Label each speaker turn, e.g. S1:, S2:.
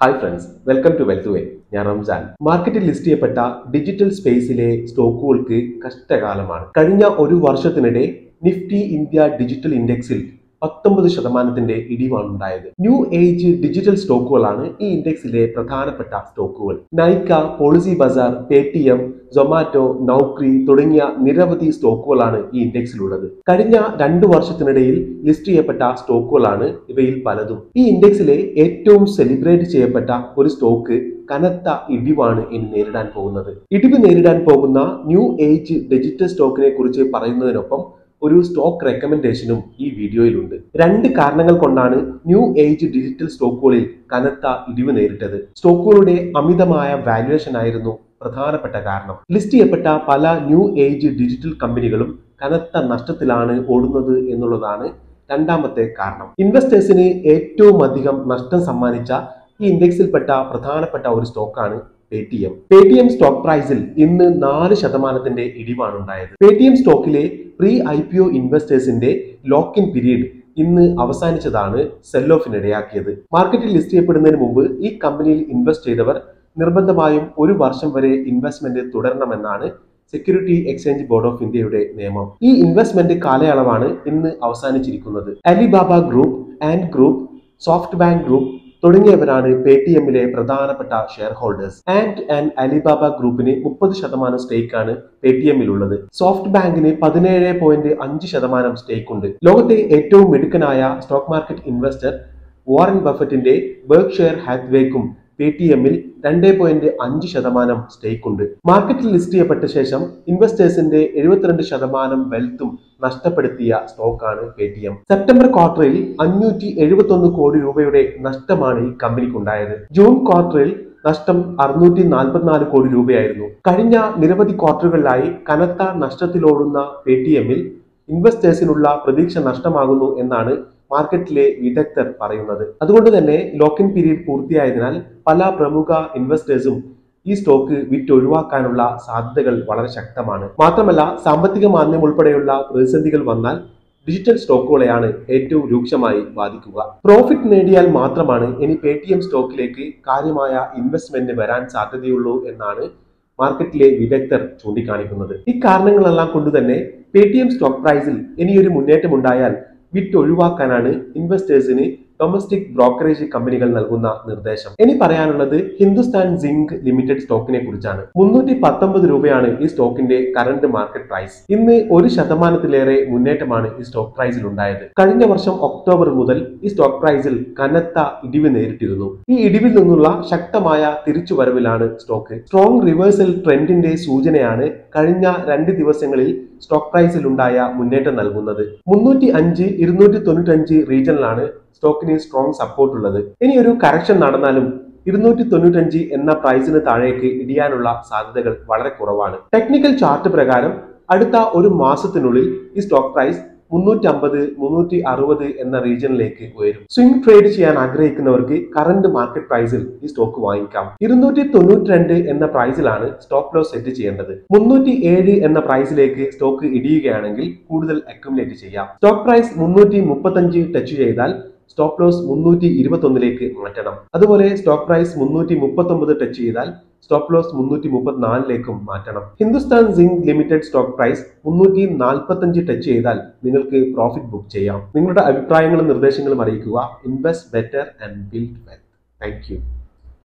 S1: hi friends welcome to wealth way ഞാൻ റംസാൻ മാർക്കറ്റിൽ list ചെയ്യപ്പെട്ട ഡിജിറ്റൽ സ്പേസിലെ സ്റ്റോക്കുകൾക്ക് കഷ്ടകാലമാണ് കഴിഞ്ഞ ഒരു വർഷത്തിനിടെ നിഫ്റ്റി ഇന്ത്യ ഡിജിറ്റൽ ഇൻഡെക്സിൽ പത്തൊമ്പത് ശതമാനത്തിന്റെ ഇടിവാണ് ഉണ്ടായത് ന്യൂ ഏജ് ഡിജിറ്റൽ സ്റ്റോക്കുകളാണ് ഈ ഇൻഡെക്സിലെ പ്രധാനപ്പെട്ട സ്റ്റോക്കുകൾ Nykaa Policybazaar Paytm Zomato Naukri തുടങ്ങിയ നിരവധി സ്റ്റോക്കുകളാണ് ഈ ഇൻഡെക്സിലുള്ളത് കഴിഞ്ഞ രണ്ടു വർഷത്തിനിടയിൽ ലിസ്റ്റ് ചെയ്യപ്പെട്ട സ്റ്റോക്കുകളാണ് ഇവയിൽ പലതും ഈ ഇൻഡെക്സിലെ ഏറ്റവും സെലിബ്രേറ്റ് ചെയ്യപ്പെട്ട ഒരു സ്റ്റോക്ക് കനത്ത ഇടിവാണ് ഇനി നേരിടാൻ പോകുന്നത് ഇടിവ് നേരിടാൻ പോകുന്ന ന്യൂ ഏജ് ഡിജിറ്റൽ സ്റ്റോക്കിനെ കുറിച്ച് പറയുന്നതിനൊപ്പം ഒരു സ്റ്റോക്ക് റെക്കമെൻഡേഷനും ഈ വീഡിയോയിലുണ്ട് രണ്ട് കാരണങ്ങൾ കൊണ്ടാണ് ന്യൂ ഏജ് ഡിജിറ്റൽ സ്റ്റോക്കുകളിൽ കനത്ത ഇടിവ് നേരിട്ടത് സ്റ്റോക്കുകളുടെ അമിതമായ വാല്യുവേഷൻ ആയിരുന്നു പ്രധാനപ്പെട്ട കാരണം ലിസ്റ്റ് ചെയ്യപ്പെട്ട പല ന്യൂ ഏജ് ഡിജിറ്റൽ കമ്പനികളും കനത്ത നഷ്ടത്തിലാണ് ഓടുന്നത് എന്നുള്ളതാണ് രണ്ടാമത്തെ കാരണം ഇൻവെസ്റ്റേഴ്സിന് ഏറ്റവും അധികം നഷ്ടം സമ്മാനിച്ച ഈ ഇൻഡെക്സിൽപ്പെട്ട പ്രധാനപ്പെട്ട ഒരു സ്റ്റോക്കാണ് Paytm Paytm stock പ്രൈസിൽ ഇന്ന് നാല് ശതമാനത്തിന്റെ ഇടിവാണ് ഉണ്ടായത് പേ ടി എം സ്റ്റോക്കിലെ പ്രീ ഐ പി ഒ ഇൻവെസ്റ്റേഴ്സിന്റെ ലോക്ക് ഇൻ പീരീഡ് ഇന്ന് അവസാനിച്ചതാണ് സെൽ ഓഫിനിടയാക്കിയത് മാർക്കറ്റിൽ ലിസ്റ്റ് ചെയ്യപ്പെടുന്നതിന് മുമ്പ് ഈ കമ്പനിയിൽ ഇൻവെസ്റ്റ് ചെയ്തവർ നിർബന്ധമായും ഒരു വർഷം വരെ ഇൻവെസ്റ്റ്മെന്റ് തുടരണമെന്നാണ് സെക്യൂരിറ്റി എക്സ്ചേഞ്ച് ബോർഡ് ഓഫ് ഇന്ത്യയുടെ നിയമം ഈ ഇൻവെസ്റ്റ്മെന്റ് കാലയളവാണ് ഇന്ന് അവസാനിച്ചിരിക്കുന്നത് Alibaba group and group SoftBank group തുടങ്ങിയവരാണ് പേ ടി എമ്മിലെ പ്രധാനപ്പെട്ട shareholders and and Alibaba ഗ്രൂപ്പിന് മുപ്പത് ശതമാനം സ്റ്റേക്ക് ആണ് പേ ടി എമ്മിലുള്ളത് സോഫ്റ്റ് ബാങ്കിന് പതിനേഴ് പോയിന്റ് അഞ്ച് ശതമാനം സ്റ്റേക്ക് ഉണ്ട് ലോകത്തെ ഏറ്റവും മിടുക്കനായ സ്റ്റോക്ക് മാർക്കറ്റ് ഇൻവെസ്റ്റർ വാറൻ ബഫറ്റിന്റെ ബർഗ് ഷെയർ ഹാത്വേക്കും പേ ടി എമ്മിൽ രണ്ട് പോയിന്റ് അഞ്ച് ശതമാനം സ്റ്റേക്ക് ഉണ്ട് മാർക്കറ്റിൽ ലിസ്റ്റ് ചെയ്യപ്പെട്ട ശേഷം ഇൻവെസ്റ്റേഴ്സിന്റെ എഴുപത്തിരണ്ട് ശതമാനം വെൽത്തും നഷ്ടപ്പെടുത്തിയ സ്റ്റോക്കാണ് പേ ടി എം സെപ്റ്റംബർ ക്വാർട്ടറിൽ അഞ്ഞൂറ്റി എഴുപത്തി കോടി രൂപയുടെ നഷ്ടമാണ് ഈ കമ്പനിക്കുണ്ടായത് ജൂൺ ക്വാർട്ടറിൽ നഷ്ടം അറുന്നൂറ്റി നാൽപ്പത്തിനാല് കോടി രൂപയായിരുന്നു കഴിഞ്ഞ നിരവധി ക്വാർട്ടറുകളിലായി കനത്ത നഷ്ടത്തിലോടുന്ന പേ ടി എമ്മിൽ ഇൻവെസ്റ്റേഴ്സിനുള്ള പ്രതീക്ഷ നഷ്ടമാകുന്നു എന്നാണ് മാർക്കറ്റിലെ വിദഗ്ധർ പറയുന്നത് അതുകൊണ്ട് തന്നെ ലോക്കിൻ പീരീഡ് പൂർത്തിയായതിനാൽ പല പ്രമുഖ ഇൻവെസ്റ്റേഴ്സും ഈ സ്റ്റോക്ക് വിറ്റൊഴിവാക്കാനുള്ള സാധ്യതകൾ വളരെ ശക്തമാണ് മാത്രമല്ല സാമ്പത്തിക മാന്ദ്യം ഉൾപ്പെടെയുള്ള പ്രതിസന്ധികൾ വന്നാൽ ഡിജിറ്റൽ സ്റ്റോക്കുകളെയാണ് ഏറ്റവും രൂക്ഷമായി ബാധിക്കുക പ്രോഫിറ്റ് നേടിയാൽ മാത്രമാണ് ഇനി പേ ടി എം സ്റ്റോക്കിലേക്ക് കാര്യമായ ഇൻവെസ്റ്റ്മെന്റ് വരാൻ സാധ്യതയുള്ളൂ എന്നാണ് മാർക്കറ്റിലെ വിദഗ്ധർ ചൂണ്ടിക്കാണിക്കുന്നത് ഈ കാരണങ്ങളെല്ലാം കൊണ്ടുതന്നെ പേ ടി എം സ്റ്റോക്ക് പ്രൈസിൽ ഇനിയൊരു മുന്നേറ്റം ഉണ്ടായാൽ വിറ്റ് ഒഴിവാക്കാനാണ് ഇൻവെസ്റ്റേഴ്സിന് ഡൊമസ്റ്റിക് ബ്രോക്കറേജ് കമ്പനികൾ നൽകുന്ന നിർദ്ദേശം ഇനി പറയാനുള്ളത് ഹിന്ദുസ്ഥാൻ സിങ്ക് ലിമിറ്റഡ് സ്റ്റോക്കിനെ കുറിച്ചാണ് മുന്നൂറ്റി പത്തൊമ്പത് രൂപയാണ് ഈ സ്റ്റോക്കിന്റെ കറന്റ് മാർക്കറ്റ് പ്രൈസ് ഇന്ന് ഒരു ശതമാനത്തിലേറെ മുന്നേറ്റമാണ് ഈ സ്റ്റോക്ക് പ്രൈസിൽ ഉണ്ടായത് കഴിഞ്ഞ വർഷം ഒക്ടോബർ മുതൽ ഈ സ്റ്റോക്ക് പ്രൈസിൽ കനത്ത ഇടിവ് നേരിട്ടിരുന്നു ഈ ഇടിവിൽ നിന്നുള്ള ശക്തമായ തിരിച്ചുവരവിലാണ് സ്റ്റോക്ക് സ്ട്രോങ് റിവേഴ്സൽ ട്രെൻഡിന്റെ സൂചനയാണ് കഴിഞ്ഞ രണ്ട് ദിവസങ്ങളിൽ സ്റ്റോക്ക് പ്രൈസിൽ ഉണ്ടായ മുന്നേറ്റം നൽകുന്നത് മുന്നൂറ്റി അഞ്ച് ഇരുന്നൂറ്റി തൊണ്ണൂറ്റഞ്ച് റീജിയനിലാണ് സ്റ്റോക്കിന് സ്ട്രോങ് സപ്പോർട്ട് ഉള്ളത് ഇനി ഒരു കറക്ഷൻ നടന്നാലും ഇരുന്നൂറ്റി തൊണ്ണൂറ്റഞ്ച് എന്ന പ്രൈസിന് താഴേക്ക് ഇടിയാനുള്ള സാധ്യതകൾ വളരെ കുറവാണ് ടെക്നിക്കൽ ചാർട്ട് പ്രകാരം അടുത്ത ഒരു മാസത്തിനുള്ളിൽ ഈ സ്റ്റോക്ക് പ്രൈസ് മുന്നൂറ്റി അമ്പത് മുന്നൂറ്റി അറുപത് എന്ന റീജിയനിലേക്ക് ഉയരും സ്വിംഗ് ട്രേഡ് ചെയ്യാൻ ആഗ്രഹിക്കുന്നവർക്ക് കറന്റ് മാർക്കറ്റ് പ്രൈസിൽ ഈ സ്റ്റോക്ക് വാങ്ങിക്കാം ഇരുന്നൂറ്റി തൊണ്ണൂറ്റി രണ്ട് എന്ന പ്രൈസിലാണ് സ്റ്റോപ്പ് ലോസ് സെറ്റ് ചെയ്യേണ്ടത് മുന്നൂറ്റി ഏഴ് എന്ന പ്രൈസിലേക്ക് സ്റ്റോക്ക് ഇടിയുകയാണെങ്കിൽ കൂടുതൽ അക്യുമുലേറ്റ് ചെയ്യാം സ്റ്റോക്ക് പ്രൈസ് മുന്നൂറ്റി മുപ്പത്തഞ്ച് ടച്ച് ചെയ്താൽ സ്റ്റോപ്പ് ലോസ് മുന്നൂറ്റി ഇരുപത്തി ഒന്നിലേക്ക് മാറ്റണം അതുപോലെ സ്റ്റോക്ക് പ്രൈസ് മുന്നൂറ്റി മുപ്പത്തി ഒമ്പത് ടച്ച് ചെയ്താൽ സ്റ്റോപ്പ് ലോസ് മുന്നൂറ്റി മുപ്പത്തിനാലിലേക്കും മാറ്റണം Hindustan zinc limited stock price മുന്നൂറ്റി നാൽപ്പത്തഞ്ച് ടച്ച് ചെയ്താൽ നിങ്ങൾക്ക് പ്രോഫിറ്റ് ബുക്ക് ചെയ്യാം നിങ്ങളുടെ അഭിപ്രായങ്ങളും നിർദ്ദേശങ്ങളും അറിയിക്കുക invest better and build wealth thank U